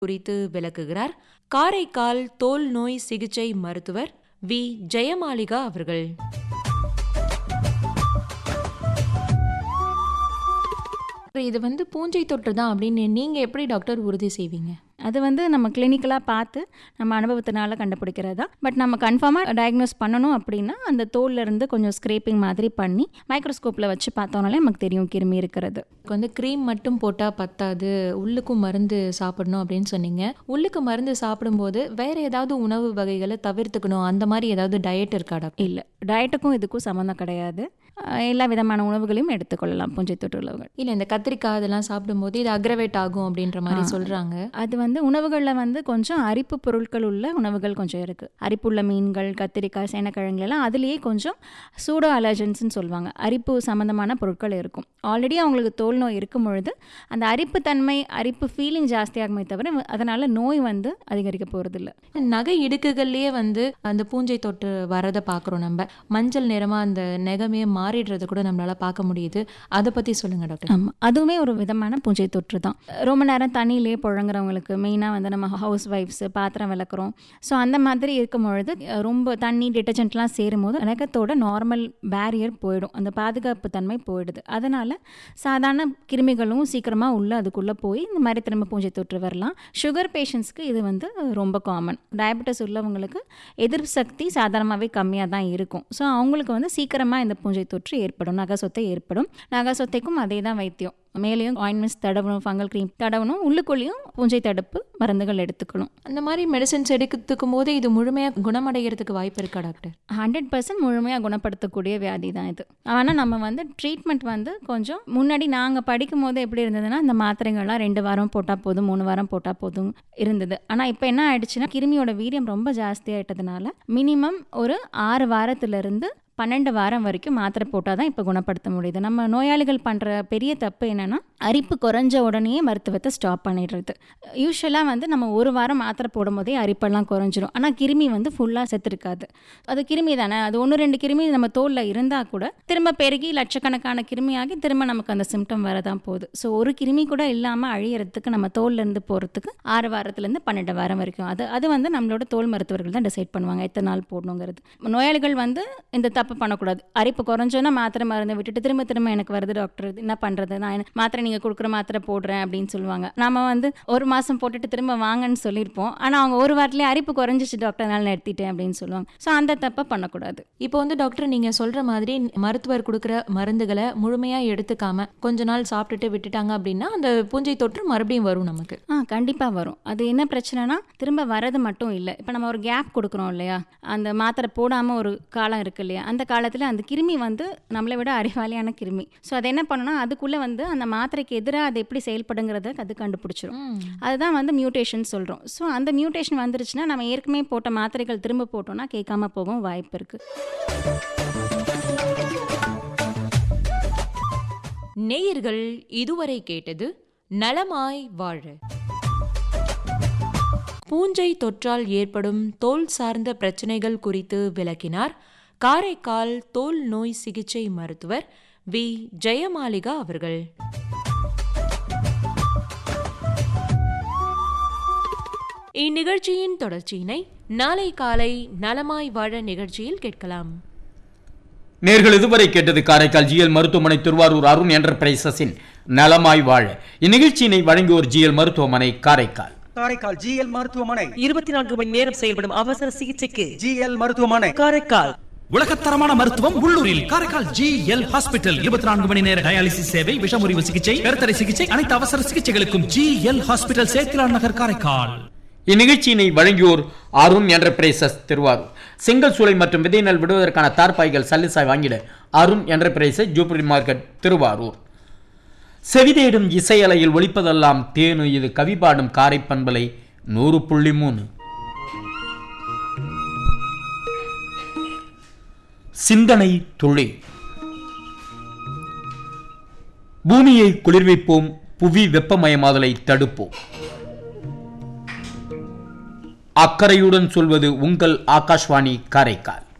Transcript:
குறித்து விளக்குகிறார் காரைக்கால் தோல் நோய் சிகிச்சை மருத்துவர் வி ஜெயமாலிகா அவர்கள் இது வந்து பூஞ்சை தொற்று தான் அப்படின்னு நீங்க எப்படி டாக்டர் உறுதி செய்வீங்க அது வந்து நம்ம கிளினிக்கலாக பார்த்து நம்ம அனுபவத்தினால கண்டுபிடிக்கிறது தான் பட் நம்ம கன்ஃபார்மாக டயக்னோஸ் பண்ணணும் அப்படின்னா அந்த தோல்ல இருந்து கொஞ்சம் ஸ்க்ரேப்பிங் மாதிரி பண்ணி மைக்ரோஸ்கோப்பில் வச்சு பார்த்தோம்னாலே நமக்கு தெரியும் கிருமி இருக்கிறது இப்போ வந்து க்ரீம் மட்டும் போட்டால் பத்தாது உள்ளுக்கும் மருந்து சாப்பிடணும் அப்படின்னு சொன்னீங்க உள்ளுக்கு மருந்து சாப்பிடும்போது வேற ஏதாவது உணவு வகைகளை தவிர்த்துக்கணும் அந்த மாதிரி ஏதாவது டயட் இருக்கா டாக்டர் இல்லை டயட்டுக்கும் இதுக்கும் சம்மந்தம் கிடையாது அஹ் எல்லா விதமான உணவுகளையும் எடுத்துக்கொள்ளலாம் பூஞ்சை தொற்று உள்ளவர்கள் இல்லை இந்த கத்திரிக்காய் அதெல்லாம் சாப்பிடும்போது இது அக்ரவேட் ஆகும் அப்படின்ற மாதிரி சொல்றாங்க அது வந்து உணவுகளில் வந்து கொஞ்சம் அரிப்பு பொருட்கள் உள்ள உணவுகள் கொஞ்சம் இருக்குது அரிப்புள்ள மீன்கள் கத்திரிக்காய் சேனக்கிழங்குல எல்லாம் அதுலேயே கொஞ்சம் சூடோ அலர்ஜன்ஸ்னு சொல்லுவாங்க அரிப்பு சம்மந்தமான பொருட்கள் இருக்கும் ஆல்ரெடி அவங்களுக்கு தோல் நோய் இருக்கும் பொழுது அந்த அரிப்பு தன்மை அரிப்பு ஃபீலிங் ஜாஸ்தியாகுமே தவிர அதனால் நோய் வந்து அதிகரிக்க போகிறதில்ல நகை இடுக்குகள்லயே வந்து அந்த பூஞ்சை தொற்று வரதை பார்க்குறோம் நம்ம மஞ்சள் நிறமா அந்த நெகமே மாறிடுறத கூட நம்மளால பார்க்க முடியுது அதை பத்தி சொல்லுங்க டாக்டர் ஆமாம் அதுவுமே ஒரு விதமான பூஞ்சை தொற்று தான் ரொம்ப நேரம் தண்ணியிலே புழங்குறவங்களுக்கு மெயினாக வந்து நம்ம ஹவுஸ் ஒய்ஃப்ஸு பாத்திரம் விளக்குறோம் ஸோ அந்த மாதிரி இருக்கும் பொழுது அஹ், ரொம்ப தண்ணி டிட்டர்ஜென்ட்லாம் சேரும் போது நகத்தோட நார்மல் பேரியர் போயிடும் அந்த பாதுகாப்பு தன்மை போயிடுது அதனால் சாதாரண கிருமிகளும் சீக்கிரமாக உள்ள அதுக்குள்ளே போய் இந்த மாதிரி திரும்ப பூஞ்சை தொற்று வரலாம் சுகர் பேஷண்ட்ஸ்க்கு இது வந்து ரொம்ப காமன் டயபெட்டிஸ் உள்ளவங்களுக்கு எதிர்ப்பு சக்தி சாதாரணமாகவே கம்மியாக தான் இருக்கும் ஸோ அவங்களுக்கு வந்து சீக்கிரமாக இந்த பூஞ்சை தொற்று ஏற்படும் நகசொத்தை ஏற்படும் நகசொத்தைக்கும் அதே தான் வைத்தியம் மேலேயும் ஆயின்மெண்ட்ஸ் தடவணும் ஃபங்கல் க்ரீம் தடவணும் உள்ளுக்குள்ளேயும் பூஞ்சை தடுப்பு மருந்துகள் எடுத்துக்கணும் அந்த மாதிரி மெடிசன்ஸ் எடுத்துக்கும் போது இது முழுமையா குணமடைகிறதுக்கு வாய்ப்பு இருக்கா டாக்டர் ஹண்ட்ரட் பர்சன்ட் முழுமையாக குணப்படுத்தக்கூடிய வியாதி தான் இது ஆனால் நம்ம வந்து ட்ரீட்மெண்ட் வந்து கொஞ்சம் முன்னாடி நாங்கள் படிக்கும் போது எப்படி இருந்ததுன்னா இந்த மாத்திரைகள்லாம் ரெண்டு வாரம் போட்டால் போதும் மூணு வாரம் போட்டால் போதும் இருந்தது ஆனால் இப்போ என்ன ஆயிடுச்சுன்னா கிருமியோட வீரியம் ரொம்ப ஜாஸ்தியாயிட்டதுனால மினிமம் ஒரு ஆறு வாரத்திலிருந்து பன்னெண்டு வாரம் வரைக்கும் மாத்திரை போட்டால் தான் இப்போ குணப்படுத்த முடியுது நம்ம நோயாளிகள் பண்ணுற பெரிய தப்பு என்னென்னா அரிப்பு குறைஞ்ச உடனே மருத்துவத்தை ஸ்டாப் பண்ணிடுறது யூஸ்வலாக வந்து நம்ம ஒரு வாரம் மாத்திரை போடும்போதே அரிப்பெல்லாம் குறைஞ்சிரும் ஆனால் கிருமி வந்து ஃபுல்லாக செத்துருக்காது அது கிருமி தானே அது ஒன்று ரெண்டு கிருமி நம்ம தோலில் இருந்தால் கூட திரும்ப பெருகி லட்சக்கணக்கான கிருமியாகி திரும்ப நமக்கு அந்த சிம்டம் வரதான் போகுது ஸோ ஒரு கிருமி கூட இல்லாமல் அழியறதுக்கு நம்ம தோல்லேருந்து போகிறதுக்கு ஆறு வாரத்துலேருந்து பன்னெண்டு வாரம் வரைக்கும் அது அது வந்து நம்மளோட தோல் மருத்துவர்கள் தான் டிசைட் பண்ணுவாங்க எத்தனை நாள் போடணுங்கிறது நோயாளிகள் வந்து இந்த தப்பு பண்ணக்கூடாது அரிப்பு குறைஞ்சோன்னா மாத்திரை மருந்து விட்டுட்டு திரும்ப திரும்ப எனக்கு வருது டாக்டர் இது என்ன பண்ணுறது நான் என்ன- மாத்திரை நீங்கள் கொடுக்குற மாத்திரை போடுறேன் அப்படின்னு சொல்லுவாங்க நாம வந்து ஒரு மாதம் போட்டுட்டு திரும்ப வாங்கன்னு சொல்லியிருப்போம் ஆனால் அவங்க ஒரு வாரத்திலே அரிப்பு குறைஞ்சிச்சு டாக்டர் நான் நிறுத்திட்டேன் அப்படின்னு சொல்லுவாங்க ஸோ அந்த தப்பை பண்ணக்கூடாது இப்போ வந்து டாக்டர் நீங்க சொல்ற மாதிரி மருத்துவர் கொடுக்குற மருந்துகளை முழுமையா எடுத்துக்காம கொஞ்ச நாள் சாப்பிட்டுட்டு விட்டுட்டாங்க அப்படின்னா அந்த பூஞ்சை தொற்று மறுபடியும் வரும் நமக்கு ஆ கண்டிப்பாக வரும் அது என்ன பிரச்சனைனா திரும்ப வரது மட்டும் இல்லை இப்போ நம்ம ஒரு கேப் கொடுக்குறோம் இல்லையா அந்த மாத்திரை போடாமல் ஒரு காலம் இருக்கு இல்லையா அந்த காலத்தில் அந்த கிருமி வந்து நம்மளை விட அறிவாளியான கிருமி ஸோ அது என்ன பண்ணணும்னா அதுக்குள்ளே வந்து அந்த மாத்திரைக்கு எதிராக அது எப்படி செயல்படுங்கிறத அது கண்டுபிடிச்சிரும் அதுதான் வந்து மியூட்டேஷன் சொல்கிறோம் ஸோ அந்த மியூட்டேஷன் வந்துருச்சுன்னா நம்ம ஏற்கனவே போட்ட மாத்திரைகள் திரும்ப போட்டோம்னா கேட்காம போகவும் வாய்ப்பு இருக்குது நேயர்கள் இதுவரை கேட்டது நலமாய் வாழ பூஞ்சை தொற்றால் ஏற்படும் தோல் சார்ந்த பிரச்சனைகள் குறித்து விளக்கினார் காரைக்கால் தோல் நோய் சிகிச்சை மருத்துவர் வி ஜெயமாலிகா அவர்கள் இந்நிகழ்ச்சியின் தொடர்ச்சியினை நாளை காலை நலமாய் வாழ நிகழ்ச்சியில் கேட்கலாம் நேர்கள் இதுவரை கேட்டது காரைக்கால் ஜிஎல் மருத்துவமனை திருவாரூர் அருண் என்டர்பிரைசஸின் நலமாய் வாழ இந்நிகழ்ச்சியினை வழங்குவோர் ஜிஎல் மருத்துவமனை காரைக்கால் காரைக்கால் ஜிஎல் மருத்துவமனை இருபத்தி நான்கு மணி நேரம் செயல்படும் அவசர சிகிச்சைக்கு ஜிஎல் மருத்துவமனை காரைக்கால் உலகத்தரமான மருத்துவம் உள்ளூரில் காரைக்கால் ஜி எல் ஹாஸ்பிட்டல் இருபத்தி நான்கு மணி நேர டயாலிசிஸ் சேவை விஷமுறிவு சிகிச்சை கருத்தடை சிகிச்சை அனைத்து அவசர சிகிச்சைகளுக்கும் ஜி எல் ஹாஸ்பிட்டல் சேத்திலான் நகர் காரைக்கால் இந்நிகழ்ச்சியினை வழங்கியோர் அருண் என்டர்பிரைசஸ் திருவாரூர் செங்கல் சூளை மற்றும் விதை நெல் விடுவதற்கான தார்பாய்கள் சல்லிசாய் வாங்கிட அருண் என்டர்பிரைசஸ் ஜூப்ரி மார்க்கெட் திருவாரூர் செவிதேடும் இசையலையில் ஒலிப்பதெல்லாம் தேனு இது கவி பாடும் காரை பண்பலை நூறு புள்ளி மூணு சிந்தனை துளி பூமியை குளிர்விப்போம் புவி வெப்பமயமாதலை தடுப்போம் அக்கறையுடன் சொல்வது உங்கள் ஆகாஷ்வாணி காரைக்கால்